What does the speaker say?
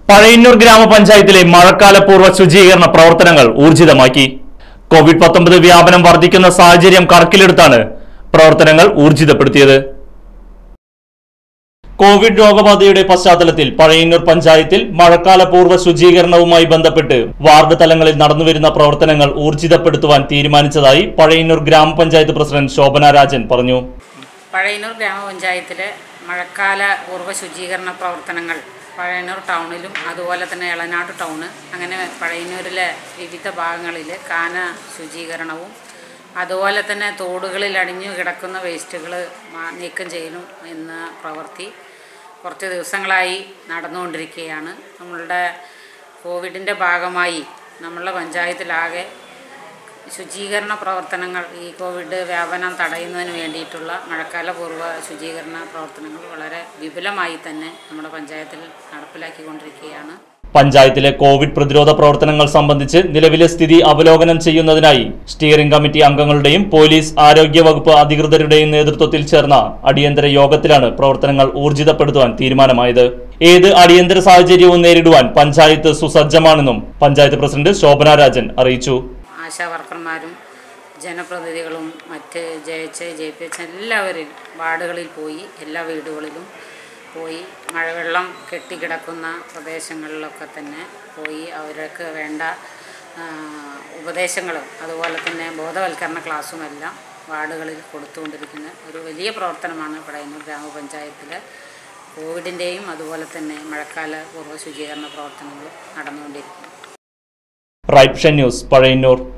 പഴയന്നൂർ ഗ്രാമപഞ്ചായത്തിലെ മഴക്കാലപൂർവ്വ ശുചീകരണ പ്രവർത്തനങ്ങൾ ഊർജിതമാക്കി കോവിഡ് പത്തൊമ്പത് വ്യാപനം വർദ്ധിക്കുന്ന സാഹചര്യം കണക്കിലെടുത്താണ് പ്രവർത്തനങ്ങൾ ഊർജിതപ്പെടുത്തിയത് കോവിഡ് രോഗബാധയുടെ പശ്ചാത്തലത്തിൽ പഴയന്നൂർ പഞ്ചായത്തിൽ മഴക്കാലപൂർവ്വ ശുചീകരണവുമായി ബന്ധപ്പെട്ട് വാർഡ് തലങ്ങളിൽ നടന്നുവരുന്ന പ്രവർത്തനങ്ങൾ ഊർജിതപ്പെടുത്തുവാൻ തീരുമാനിച്ചതായി പഴയന്നൂർ ഗ്രാമപഞ്ചായത്ത് പ്രസിഡന്റ് ശോഭന രാജൻ പറഞ്ഞു പഴയന്നൂർ ഗ്രാമപഞ്ചായത്തിലെ മഴക്കാല പൂർവ്വ ശുചീകരണ പ്രവർത്തനങ്ങൾ പഴയന്നൂർ ടൗണിലും അതുപോലെ തന്നെ എളനാട് ടൗണ് അങ്ങനെ പഴയന്നൂരിലെ വിവിധ ഭാഗങ്ങളിൽ കാന ശുചീകരണവും അതുപോലെ തന്നെ തോടുകളിൽ അടിഞ്ഞു കിടക്കുന്ന വേസ്റ്റുകൾ നീക്കം ചെയ്യലും എന്ന പ്രവൃത്തി കുറച്ച് ദിവസങ്ങളായി നടന്നുകൊണ്ടിരിക്കുകയാണ് നമ്മളുടെ കോവിഡിൻ്റെ ഭാഗമായി നമ്മളുടെ പഞ്ചായത്തിലാകെ ശുചീകരണ പ്രവർത്തനങ്ങൾ ഈ കോവിഡ് വ്യാപനം തടയുന്നതിന് വേണ്ടിയിട്ടുള്ള മഴക്കാല പൂർവ്വ ശുചീകരണ പ്രവർത്തനങ്ങൾ വളരെ വിപുലമായി തന്നെ നമ്മുടെ പഞ്ചായത്തിൽ നടപ്പിലാക്കിക്കൊണ്ടിരിക്കുകയാണ് പഞ്ചായത്തിലെ കോവിഡ് പ്രതിരോധ പ്രവർത്തനങ്ങൾ സംബന്ധിച്ച് നിലവിലെ സ്ഥിതി അവലോകനം ചെയ്യുന്നതിനായി സ്റ്റിയറിംഗ് കമ്മിറ്റി അംഗങ്ങളുടെയും പോലീസ് ആരോഗ്യ വകുപ്പ് അധികൃതരുടെയും നേതൃത്വത്തിൽ ചേർന്ന അടിയന്തര യോഗത്തിലാണ് പ്രവർത്തനങ്ങൾ ഊർജിതപ്പെടുത്തുവാൻ തീരുമാനമായത് ഏത് അടിയന്തര സാഹചര്യവും നേരിടുവാൻ പഞ്ചായത്ത് സുസജ്ജമാണെന്നും പഞ്ചായത്ത് പ്രസിഡന്റ് ശോഭന രാജൻ അറിയിച്ചു ആശാ വർക്കർമാരും ജനപ്രതിനിധികളും മറ്റ് J H J P H എല്ലാവരും വാർഡുകളിൽ പോയി എല്ലാ വീടുകളിലും പോയി മഴവെള്ളം കെട്ടിക്കിടക്കുന്ന പ്രദേശങ്ങളിലൊക്കെ തന്നെ പോയി അവർക്ക് വേണ്ട ആ, ഉപദേശങ്ങളും അതുപോലെ തന്നെ ബോധവൽക്കരണ ക്ലാസ്സുമെല്ലാം വാർഡുകളിൽ കൊടുത്തുകൊണ്ടിരിക്കുന്ന ഒരു വലിയ പ്രവർത്തനമാണ് പടയന്നൂർ ഗ്രാമപഞ്ചായത്തിൽ കോവിഡിൻ്റെയും അതുപോലെ തന്നെ മഴക്കാല പൂർവ്വ ശുചീകരണ പ്രവർത്തനങ്ങളും നടന്നുകൊണ്ടിരിക്കുന്നത് റൈറ്റ് ന്യൂസ് പഴയന്നൂർ